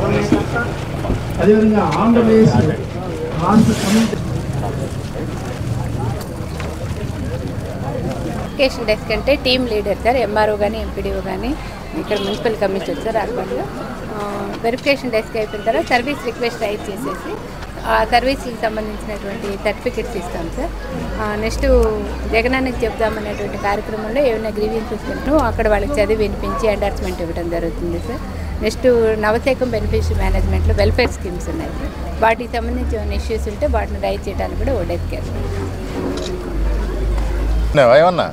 అదేవిధంగా ఆంధ్రప్రదేశ్ రాష్ట్ర committee verification desk అంటే టీమ్ లీడర్ సార్ ఎంఆర్ఓ కానీ ఎంపీడీఓ కానీ ఇక్కడ మున్సిపల్ కమిషన్ సార్ అర్బన్లో వెరిఫికేషన్ డెస్క్ అయిపోయిన తర్వాత సర్వీస్ రిక్వెస్ట్ రైట్ చేసేసి ఆ సర్వీస్కి సంబంధించినటువంటి సర్టిఫికెట్స్ ఇస్తాం సార్ నెక్స్ట్ జగనానికి చెప్దామనేటువంటి కార్యక్రమంలో ఏమైనా గ్రీవియన్సెస్ ఉంటూ అక్కడ వాళ్ళకి చదివి వినిపించి ఎండార్స్మెంట్ ఇవ్వడం జరుగుతుంది సార్ నెక్స్ట్ నవశేఖం బెనిఫిషియరీ మేనేజ్మెంట్లో వెల్ఫేర్ స్కీమ్స్ ఉన్నాయి సార్ వాటికి సంబంధించి ఏమైనా ఇష్యూస్ ఉంటే వాటిని రైట్ చేయడానికి కూడా ఓ డెస్క్ వేస్తాం ఉన్నావా ఏమన్నా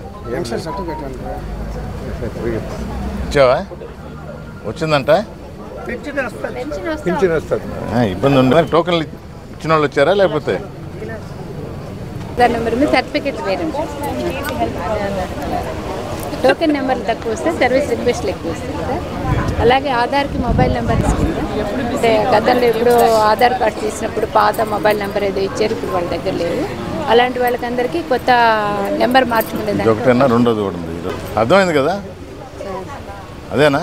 ఇచ్చావా వచ్చిందంట పెన్షన్ వస్తుంది ఆ, ఇబ్బంది ఉంది మరి టోకన్లు ఇచ్చిన వాళ్ళు వచ్చారా లేకపోతే దాని నెంబర్ మీద సర్టిఫికెట్ వేరే ఉంటుంది టోకెన్ నెంబర్ తక్కువ వస్తే సర్వీస్ రిక్వెస్ట్లు ఎక్కువ వస్తుంది సార్ అలాగే ఆధార్కి మొబైల్ నెంబర్ ఇస్తుంది అంటే గతంలో ఎప్పుడో ఆధార్ కార్డు తీసినప్పుడు పాత మొబైల్ నెంబర్ ఏదో ఇచ్చారు ఇప్పుడు వాళ్ళ దగ్గర లేదు అలాంటి వాళ్ళకందరికీ కొత్త నెంబర్ మార్చుకునే ఇది దానికి ఒకటేనా రెండోది కూడా ఉంది ఇది అర్థమైంది కదా అదేనా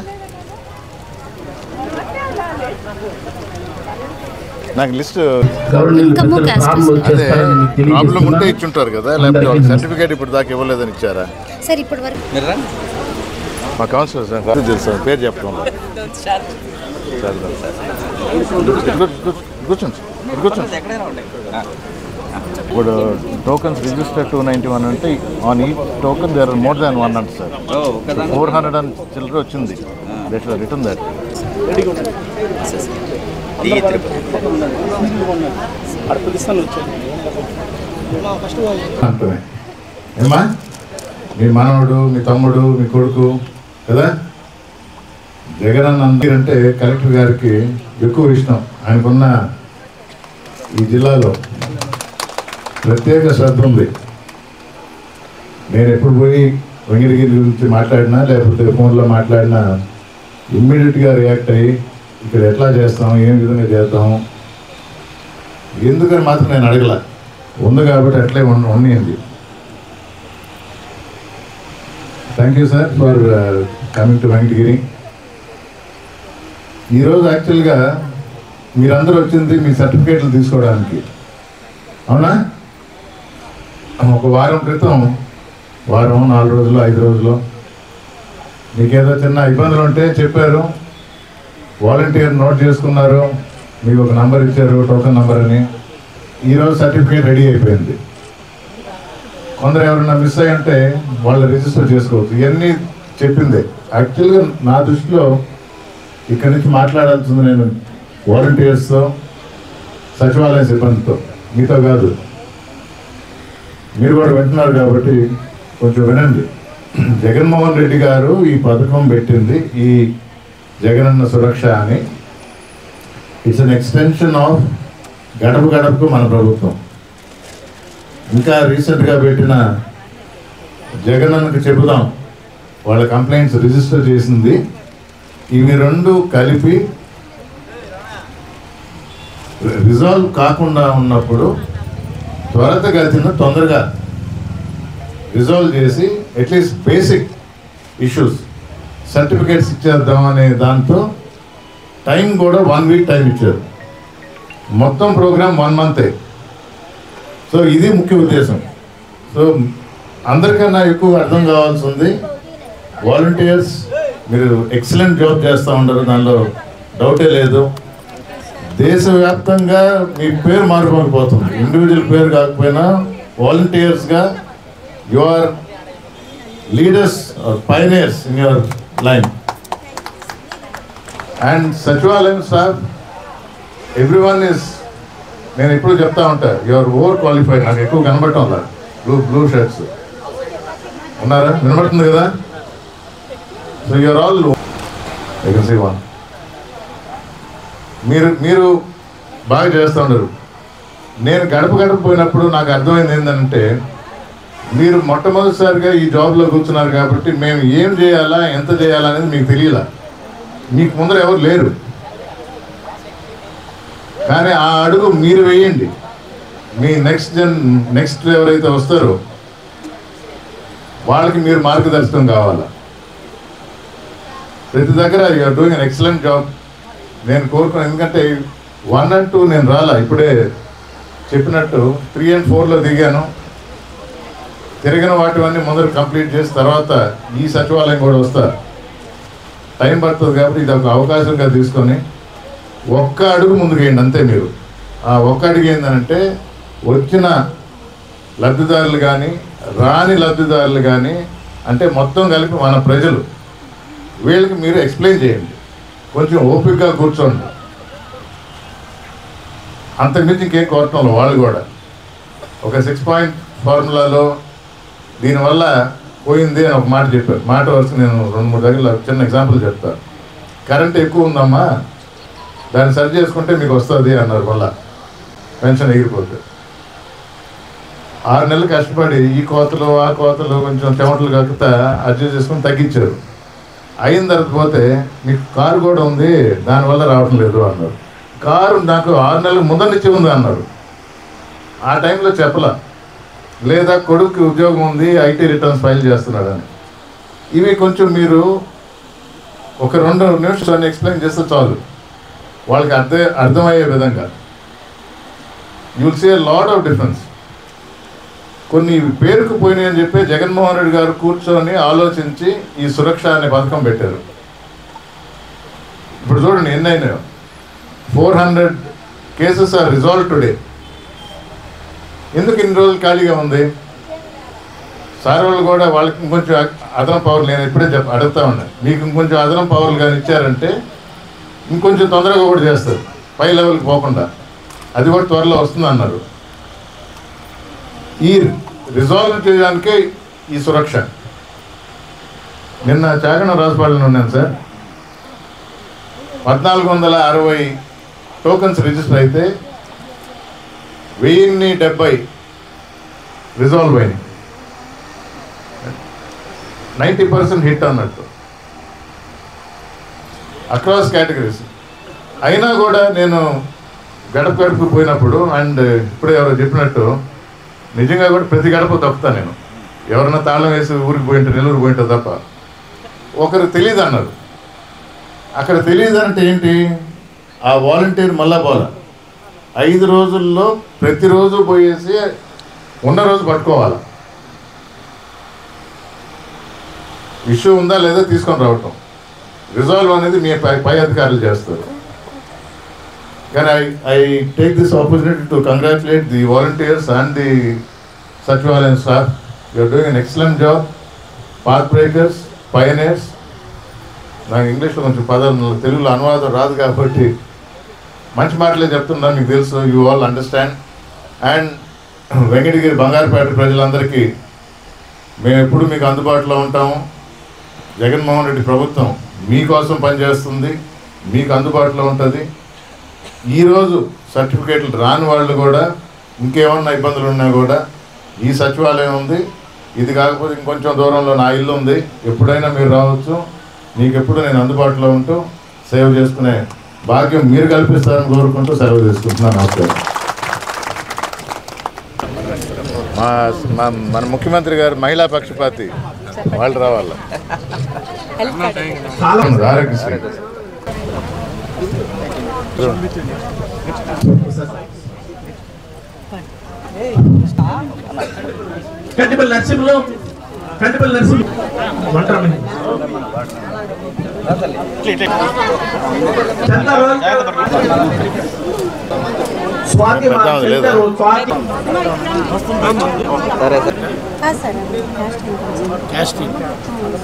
నాకు లిస్ట్ గవర్నమెంట్ ఇంకా పెద్దలు caste ప్రారంభం అదే చేస్తారని మీకు ప్రాబ్లం ఉంటే తెలియజేస్తున్నాను. ఇచ్చుంటారు కదా లేకపోతే వాళ్ళకి సర్టిఫికేట్ ఇప్పుడు దాకా ఇవ్వలేదని ఇచ్చారా సార్ ఇప్పటి వరకు మా కౌన్సిలర్ సార్ కాదు తెలుసు పేరు చెప్పడం కూర్చోండి ఇటు కూర్చోండి ఇప్పుడు tokens register two ninety one అంటే ఆన్ ఈ token there are more than one అంట సార్ ఫోర్ హండ్రెడ్ అండ్ చిల్లర వచ్చింది రిటర్న్ దట్ అంటమే ఏమా మీ మనవడు మీ తమ్ముడు మీ కొడుకు కదా జగన్ అన్న అంటే కలెక్టర్ గారికి ఎక్కువ ఇష్టం ఆయనకున్న ఈ జిల్లాలో ప్రత్యేక శ్రద్ధ ఉంది నేను ఎప్పుడు పోయి వెంకటగిరి గురించి మాట్లాడినా లేకపోతే ఫోన్లో మాట్లాడినా ఇమ్మీడియట్గా రియాక్ట్ అయ్యి ఇక్కడ ఎట్లా చేస్తాం ఏం విధంగా చేద్దాం ఎందుకని మాత్రం నేను అడగల ఉంది కాబట్టి అట్లే ఉన్న ఉన్నింది thank you sir for coming to Venkatagiri ఈరోజు యాక్చువల్గా మీరందరూ వచ్చింది మీ సర్టిఫికేట్లు తీసుకోవడానికి అవునా ఒక వారం క్రితం వారం నాలుగు రోజులు ఐదు రోజులు మీకేదో చిన్న ఇబ్బందులు ఉంటే చెప్పారు వాలంటీర్ నోట్ చేసుకున్నారు మీకు ఒక నంబర్ ఇచ్చారు టోకెన్ నంబర్ అని ఈరోజు సర్టిఫికేట్ రెడీ అయిపోయింది కొందరు ఎవరైనా మిస్ అయ్యి ఉంటే వాళ్ళు రిజిస్టర్ చేసుకోవచ్చు ఇవన్నీ చెప్పిందే యాక్చువల్గా నా దృష్టిలో ఇక్కడి నుంచి మాట్లాడాల్సింది నేను వాలంటీర్స్తో సచివాలయ సిబ్బందితో మీతో కాదు మీరు కూడా వింటున్నారు కాబట్టి కొంచెం వినండి జగన్మోహన్ రెడ్డి గారు ఈ పథకం పెట్టింది ఈ జగనన్న సురక్ష అని ఇట్స్ అన్ ఎక్స్టెన్షన్ ఆఫ్ గడప గడపకు మన ప్రభుత్వం ఇంకా రీసెంట్గా పెట్టిన జగనన్నకి చెబుదాం వాళ్ళ కంప్లైంట్స్ రిజిస్టర్ చేసింది ఇవి రెండు కలిపి రిజాల్వ్ కాకుండా ఉన్నప్పుడు త్వరతగతిన తొందరగా రిజాల్వ్ చేసి అట్లీస్ట్ బేసిక్ ఇష్యూస్ సర్టిఫికేట్స్ ఇచ్చేద్దాం అనే దాంతో టైం కూడా వన్ వీక్ టైం ఇచ్చారు మొత్తం ప్రోగ్రామ్ వన్ మంతే సో ఇది ముఖ్య ఉద్దేశం సో అందరికన్నా ఎక్కువ అర్థం కావాల్సి ఉంది వాలంటీర్స్ మీరు ఎక్సలెంట్ జాబ్ చేస్తూ ఉండరు దానిలో డౌటే లేదు దేశవ్యాప్తంగా మీ పేరు మారిపోకపోతుంది ఇండివిజువల్ పేరు కాకపోయినా వాలంటీర్స్గా you are leaders pioneers in your line and Sachivalayam staff every one is నేను ఎప్పుడు చెప్తా ఉంటా యువర్ ఓవర్ క్వాలిఫైడ్ నాకు ఎక్కువ కనబడటం అలా బ్లూ బ్లూ షర్ట్స్ ఉన్నారా వినబడుతుంది కదా so your all I can see one మీరు మీరు బాగా చేస్తూ ఉండరు నేను గడప గడప పోయినప్పుడు నాకు అర్థమైంది ఏంటంటే మీరు మొట్టమొదటిసారిగా ఈ జాబ్లో కూర్చున్నారు కాబట్టి మేము ఏం చేయాలా ఎంత చేయాలా అనేది మీకు తెలియలా మీకు ముందర ఎవరు లేరు కానీ ఆ అడుగు మీరు వేయండి మీ నెక్స్ట్ జన్ నెక్స్ట్ ఎవరైతే వస్తారో వాళ్ళకి మీరు మార్గదర్శకం కావాలా ప్రతి దగ్గర you're doing an excellent job నేను కోరుకున్నాను ఎందుకంటే వన్ అండ్ టూ నేను రాలా ఇప్పుడే చెప్పినట్టు త్రీ అండ్ ఫోర్లో దిగాను తిరిగిన వాటివన్నీ ముందర కంప్లీట్ చేసిన తర్వాత ఈ సచివాలయం కూడా వస్తా టైం పడుతుంది కాబట్టి ఇది ఒక అవకాశంగా తీసుకొని ఒక్క అడుగు ముందుకు వేయండి అంతే మీరు ఆ ఒక్క అడుగు ఏంటంటే వచ్చిన లబ్ధిదారులు కానీ రాని లబ్ధిదారులు కానీ అంటే మొత్తం కలిపి మన ప్రజలు వీళ్ళకి మీరు ఎక్స్ప్లెయిన్ చేయండి కొంచెం ఓపికగా కూర్చోండి అంతకుమించి ఇంకేం కోరటం లేదు వాళ్ళు కూడా ఒక సిక్స్ పాయింట్ ఫార్ములాలో దీనివల్ల పోయింది అని ఒక మాట చెప్పారు మాట వరుస నేను రెండు మూడు దగ్గర చిన్న ఎగ్జాంపుల్ చెప్తాను కరెంట్ ఎక్కువ ఉందమ్మా దాన్ని సరి చేసుకుంటే మీకు వస్తుంది అన్నారు మళ్ళా పెన్షన్ ఎగిరిపోతే ఆరు నెలలు కష్టపడి ఈ కోతలు ఆ కోతలు కొంచెం చెమటలు కాకుండా అడ్జస్ట్ చేసుకుని తగ్గించారు అయిన తర్వాత పోతే మీకు కారు కూడా ఉంది దానివల్ల రావడం లేదు అన్నారు కారు నాకు ఆరు నెలలకు ముందర నుంచి ఉంది అన్నారు ఆ టైంలో చెప్పలా లేదా కొడుకు ఉద్యోగం ఉంది ఐటీ రిటర్న్స్ ఫైల్ చేస్తున్నాడని ఇవి కొంచెం మీరు ఒక రెండు నిమిషాలు ఎక్స్ప్లెయిన్ చేస్తే చాలు వాళ్ళకి అర్థం అర్థమయ్యే విధంగా you'll see lot of difference కొన్ని పేరుకు పోయినాయి అని చెప్పి జగన్మోహన్ రెడ్డి గారు కూర్చొని ఆలోచించి ఈ సురక్ష అనే పథకం పెట్టారు ఇప్పుడు చూడండి ఎన్ని అయినాయో four hundred cases are resolved today ఎందుకు ఇన్ని రోజులు ఖాళీగా ఉంది సార్ వాళ్ళు కూడా వాళ్ళకి ఇంకొంచెం అదనం పవర్లు నేను ఇప్పుడే చెప్ప అడుగుతా ఉన్నాను మీకు ఇంకొంచెం అదనం పవర్లు కానీ ఇచ్చారంటే ఇంకొంచెం తొందరగా కూడా చేస్తారు పై లెవెల్కి పోకుండా అది కూడా త్వరలో వస్తుంది అన్నారు ఈ రిజాల్వ్ చేయడానికే ఈ సురక్ష నిన్న చాగణ రాజపాలెంలో ఉన్నాను సార్ పద్నాలుగు వందల అరవై టోకన్స్ రిజిస్టర్ అయితే వెయ్యిన్ని డెబ్బై రిజాల్వ్ అయినాయి నైంటీ పర్సెంట్ హిట్ అన్నట్టు అక్రాస్ కేటగిరీస్ అయినా కూడా నేను గడప గడపకు పోయినప్పుడు అండ్ ఇప్పుడే ఎవరో చెప్పినట్టు నిజంగా కూడా ప్రతి గడప తప్పుతా నేను ఎవరైనా తాళం వేసి ఊరికి పోయింటే నెల్లూరు పోయింటే తప్ప ఒకరు తెలియదు అన్నారు అక్కడ తెలియదు అంటే ఏంటి ఆ వాలంటీర్ మళ్ళా పోలా ఐదు రోజుల్లో ప్రతిరోజు పోయేసి ఉన్న రోజు పట్టుకోవాలి ఇష్యూ ఉందా లేదా తీసుకొని రావటం రిజాల్వ్ అనేది మీ పై పై అధికారులు చేస్తారు కానీ I I take this opportunity to congratulate the volunteers and the Sachivalayam staff you're doing an excellent job path breakers pioneers నాకు ఇంగ్లీష్లో కొంచెం పదాలు తెలుగులో అనువాదం రాదు కాబట్టి మంచి మాటలే చెప్తున్నాను మీకు తెలుసు you all understand and Venkatagiri Bangarupeta ప్రజలందరికీ మేము ఎప్పుడు మీకు అందుబాటులో ఉంటాము జగన్మోహన్ రెడ్డి ప్రభుత్వం మీకోసం పనిచేస్తుంది మీకు అందుబాటులో ఉంటుంది ఈరోజు సర్టిఫికేట్లు రాని వాళ్ళు కూడా ఇంకేమన్నా ఇబ్బందులు ఉన్నా కూడా ఈ సచివాలయం ఉంది ఇది కాకపోతే ఇంకొంచెం దూరంలో నా ఇల్లు ఉంది ఎప్పుడైనా మీరు రావచ్చు మీకు ఎప్పుడు నేను అందుబాటులో ఉంటూ సేవ చేసుకునే భాగ్యం మీరు కల్పిస్తారని కోరుకుంటూ సెలవు తీసుకుంటున్నాను నమస్కారం మా మా మన ముఖ్యమంత్రి గారు మహిళా పక్షపాతి వాళ్ళు రావాలి హెల్త్ కార్డ్ చాలా ఆరోగ్యశ్రీ కంటిపల్లి నరసింహలో కంటిపల్లి నరసింహ వంటరమని చంద్రబాబు స్వాతి మా పెద్దామె లేదా? Centre Swathi sir caste income